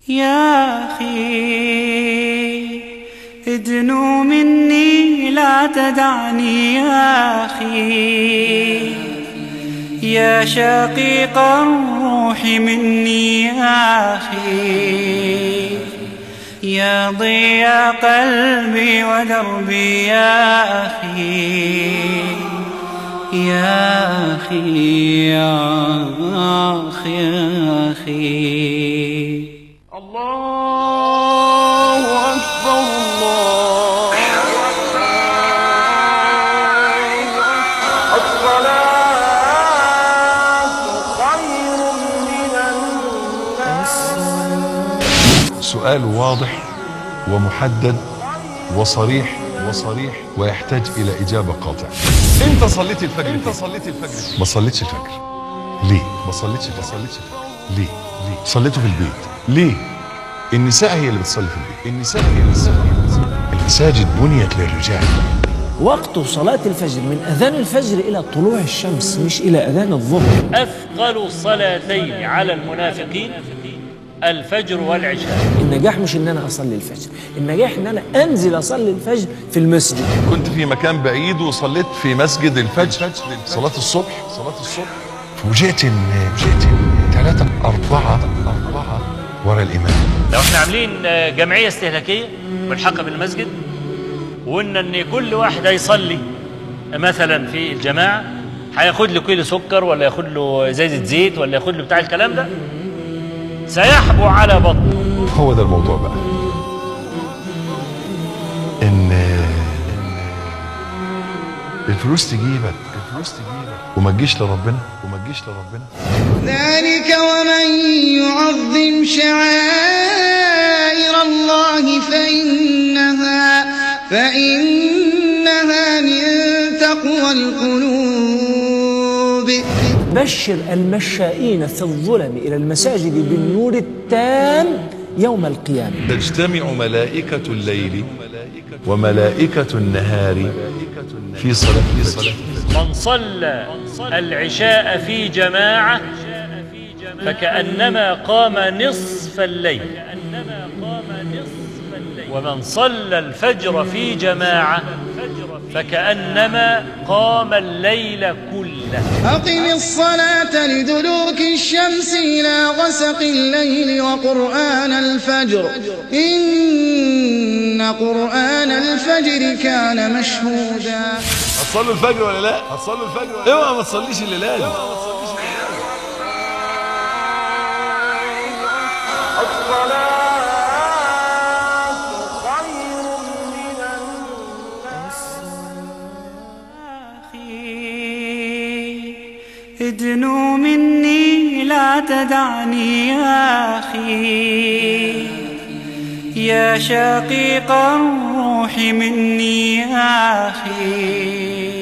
يا أخي ادنو مني لا تدعني يا أخي يا شقيق الروح مني يا أخي يا ضياء قلبي ودربي يا أخي يا أخي يا أخي يا أخي الله أكبر الله الصلاة خير من سؤال واضح ومحدد وصريح وصريح ويحتاج الى اجابه قاطعه انت صليت الفجر انت صليت الفجر ما صليتش الفجر ليه ما صليتش ما صليتش الفجر ليه ليه صليته في البيت ليه النساء هي اللي بتصلي في البيت النساء هي اللي بتصلي في البيت المساجد بنيت للرجال وقت صلاة الفجر من أذان الفجر إلى طلوع الشمس مش إلى أذان الظهر أثقل صلاتين على المنافقين الفجر والعشاء النجاح مش إن أنا أصلي الفجر النجاح إن أنا أنزل أصلي الفجر في المسجد كنت في مكان بعيد وصليت في مسجد الفجر صلاة الصبح صلاة الصبح فوجئت ان فوجئت ان ثلاثة أربعة أربعة ورا الإمام لو احنا عاملين آه، جمعية استهلاكية ملحقة بالمسجد وقلنا ان كل واحد هيصلي مثلا في الجماعة هياخد له كيلو سكر ولا ياخد له ازازة زيت ولا ياخد له بتاع الكلام ده سيحبو على بطنه هو ده الموضوع بقى إن الفلوس تجيبك الفلوس تجيبك وما تجيش لربنا وما تجيش لربنا ذلك ومن يعظم شعائر الله فإنها فإنها من تقوى القلوب بشر المشائين في الظلم إلى المساجد بالنور التام يوم القيامة تجتمع ملائكة الليل وملائكة النهار في صلاة في صلاة من صلى العشاء في جماعة فكأنما قام نصف الليل ومن صلى الفجر في جماعة فكأنما قام الليل كله أقم الصلاة لدلوك الشمس إلى غسق الليل وقرآن الفجر إن قرآن الفجر كان مشهودا هتصلوا الفجر ولا لا؟ هتصلوا الفجر ولا لا؟ اوعى ما تصليش اللي لازم الصلاة خير من أخي ادنو مني لا تدعني يا أخي يا شقيق الروح مني يا أخي